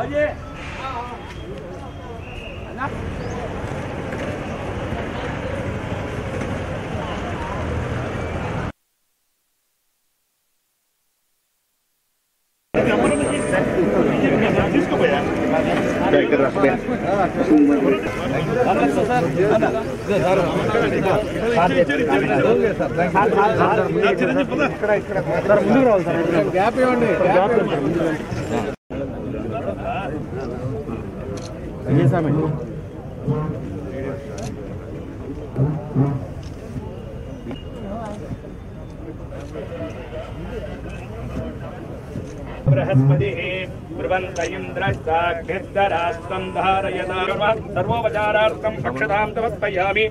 बृहस्पतिः ब्रुवन्त इन्द्रस्ताग्निर्दरास्तं धारयताम सर्वोपचारार्थं कक्षतां तवत्पयामि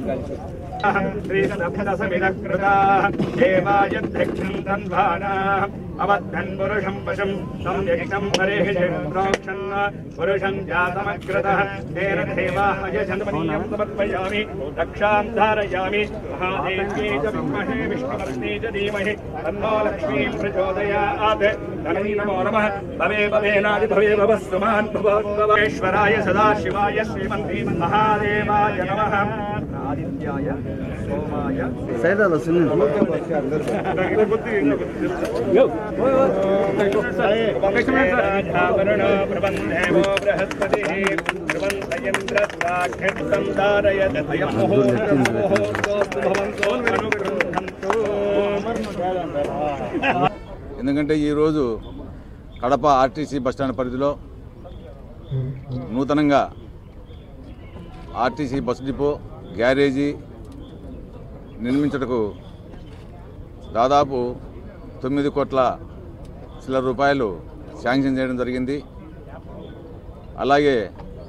श्रीगणभ्यदसमिदकृताः देवायध्यक्षं तन्वानाः अवद्धन् पुरुषं पशुं सम्यक्तं परेहिषं प्रोक्षन् पुरुषं जातमग्रतः तेन देवाः यजन्मनीयं समर्पयामि रक्षां धारयामि महादेव्यै च विद्महे विष्णुपत्नी च धीमहि तन्नो लक्ष्मीं प्रचोदयात् धनै नमो नमः भवे भवेनादि भवे भवस्तुमान् भवद्भवेश्वराय सदाशिवाय श्रीमन्त्री महादेवाय नमः आदित्याय सोमाय वरुणो प्रबन्धेवो बृहस्पतिः प्रबन्ध इन्द्रस्ताख्यं धारयत् अयं मुहूर्तं मुहूर्तोऽस्तु भवन्तो अनुगृह्णन्तु ఎందుకంటే ఈరోజు కడప ఆర్టీసీ బస్టాండ్ పరిధిలో నూతనంగా ఆర్టీసీ బస్ డిపో గ్యారేజీ నిర్మించటకు దాదాపు తొమ్మిది కోట్ల చిల్లర రూపాయలు శాంక్షన్ చేయడం జరిగింది అలాగే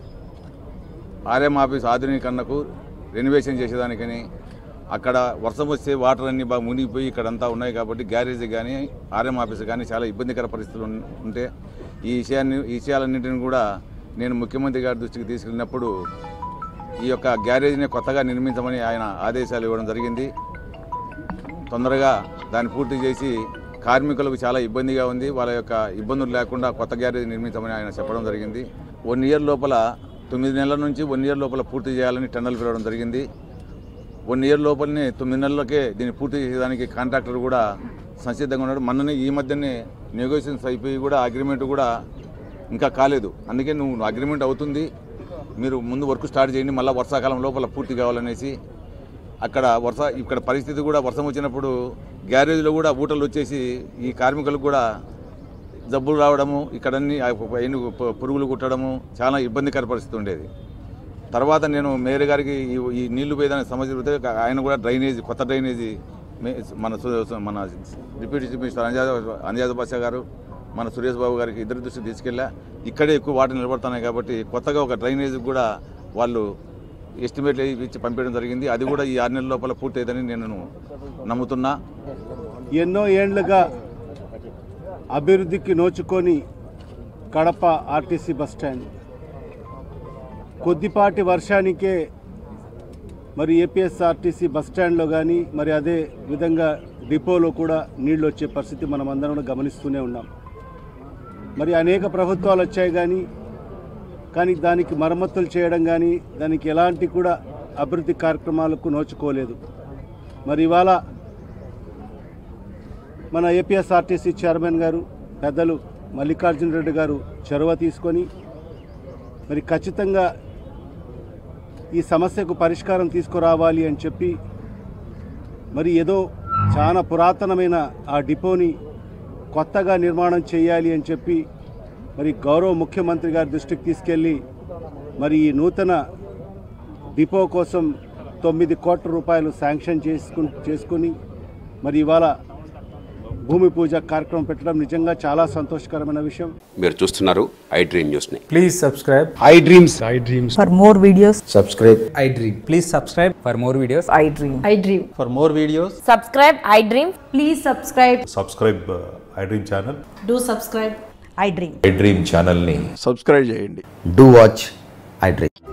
ఆర్ఎం ఆఫీస్ ఆధునీకరణకు రెనోవేషన్ చేసేదానికని అక్కడ వర్షం వస్తే వాటర్ అన్ని బాగా మునిగిపోయి ఇక్కడంతా ఉన్నాయి కాబట్టి గ్యారేజ్ కానీ ఆర్ఎం ఆఫీస్ కానీ చాలా ఇబ్బందికర పరిస్థితులు ఉన్- ఉంటే ఈ విషయాన్ని ఈ విషయాలన్నింటిని కూడా నేను ముఖ్యమంత్రి గారి దృష్టికి తీసుకెళ్ళినప్పుడు ఈ యొక్క గ్యారేజ్ని కొత్తగా నిర్మించమని ఆయన ఆదేశాలు ఇవ్వడం జరిగింది తొందరగా దాన్ని పూర్తి చేసి కార్మికులకు చాలా ఇబ్బందిగా ఉంది వాళ్ళ యొక్క ఇబ్బందులు లేకుండా కొత్త గ్యారేజ్ నిర్మించమని ఆయన చెప్పడం జరిగింది వన్ ఇయర్ లోపల తొమ్మిది నెలల నుంచి వన్ ఇయర్ లోపల పూర్తి చేయాలని టెండర్లు పిలవడం జరిగింది వన్ ఇయర్ లోపలనే తొమ్మిది నెలలకే దీన్ని పూర్తి చేసేదానికి కాంట్రాక్టర్ కూడా సంసిద్ధంగా ఉన్నాడు మొన్ననే ఈ మధ్యనే నెగోషియేషన్స్ అయిపోయి కూడా అగ్రిమెంట్ కూడా ఇంకా కాలేదు అందుకే నువ్వు అగ్రిమెంట్ అవుతుంది మీరు ముందు వర్క్ స్టార్ట్ చేయండి మళ్ళీ వర్షాకాలం లోపల పూర్తి కావాలనేసి అక్కడ వర్ష ఇక్కడ పరిస్థితి కూడా వర్షం వచ్చినప్పుడు గ్యారేజ్లో కూడా ఊటలు వచ్చేసి ఈ కార్మికులకు కూడా జబ్బులు రావడము ఇక్కడన్నీ ఆ ఎన్ని పురుగులు కుట్టడము చాలా ఇబ్బందికర పరిస్థితి ఉండేది తర్వాత నేను మేయర్ గారికి ఈ- ఈ నీళ్లు పోయేదానికి సమస్య చెబితే ఆయన కూడా డ్రైనేజ్ కొత్త డ్రైనేజీ మే- మన సు- మన deputy chief minister Amzath Amzath Basha garu మన సురేష్ బాబు గారికి ఇద్దరి దృష్టికి తీసుకెళ్ళా ఇక్కడే ఎక్కువ వాటర్ నిలబడుతున్నాయి కాబట్టి కొత్తగా ఒక డ్రైనేజ్ కూడా వాళ్ళు ఎస్టిమేట్ ఇచ్చి పంపించడం జరిగింది అది కూడా ఈ ఆరు నెలల లోపల పూర్తయిదని నేను నమ్ముతున్నా ఎన్నో ఏండ్లుగా అభివృద్ధికి నోచుకొని కడప ఆర్టీసీ బస్టాండ్ కొద్దిపాటి వర్షానికే మరి ఏపీఎస్ఆర్టీసీ బస్టాండ్లో కానీ మరి అదే విధంగా డిపోలో కూడా నీళ్ళు వచ్చే పరిస్థితి మనం అందరం కూడా గమనిస్తూనే ఉన్నాం మరి అనేక ప్రభుత్వాలు వచ్చాయి కానీ కానీ దానికి మరమ్మతులు చేయడం కానీ దానికి ఎలాంటి కూడా అభివృద్ధి కార్యక్రమాలకు నోచుకోలేదు మరి ఇవాళ మన ఏపీఎస్ఆర్టీసీ చైర్మన్ గారు పెద్దలు మల్లికార్జున రెడ్డి గారు చొరవ తీసుకొని మరి ఖచ్చితంగా ఈ సమస్యకు పరిష్కారం తీసుకురావాలి అని చెప్పి మరి ఏదో చాలా పురాతనమైన ఆ డిపోని కొత్తగా నిర్మాణం చేయాలి అని చెప్పి మరి గౌరవ ముఖ్యమంత్రి గారి దృష్టికి తీసుకెళ్ళి మరి ఈ నూతన డిపో కోసం తొమ్మిది కోట్ల రూపాయలు శాంక్షన్ చేసుకు చేసుకుని మరి ఇవాళ భూమి పూజ కార్యక్రమం పెట్టడం నిజంగా చాలా సంతోషకరమైన విషయం మీరు చూస్తున్నారు ఐ డ్రీమ్ న్యూస్ని Please subscribe. I dreams For more videos, subscribe I dream Please subscribe for more videos. I dream. I dream. For more videos Subscribe, I dream. Please subscribe. Subscribe I dream channel Do subscribe. I dream. I dream ఛానల్ని subscribe చేయండి do watch I dream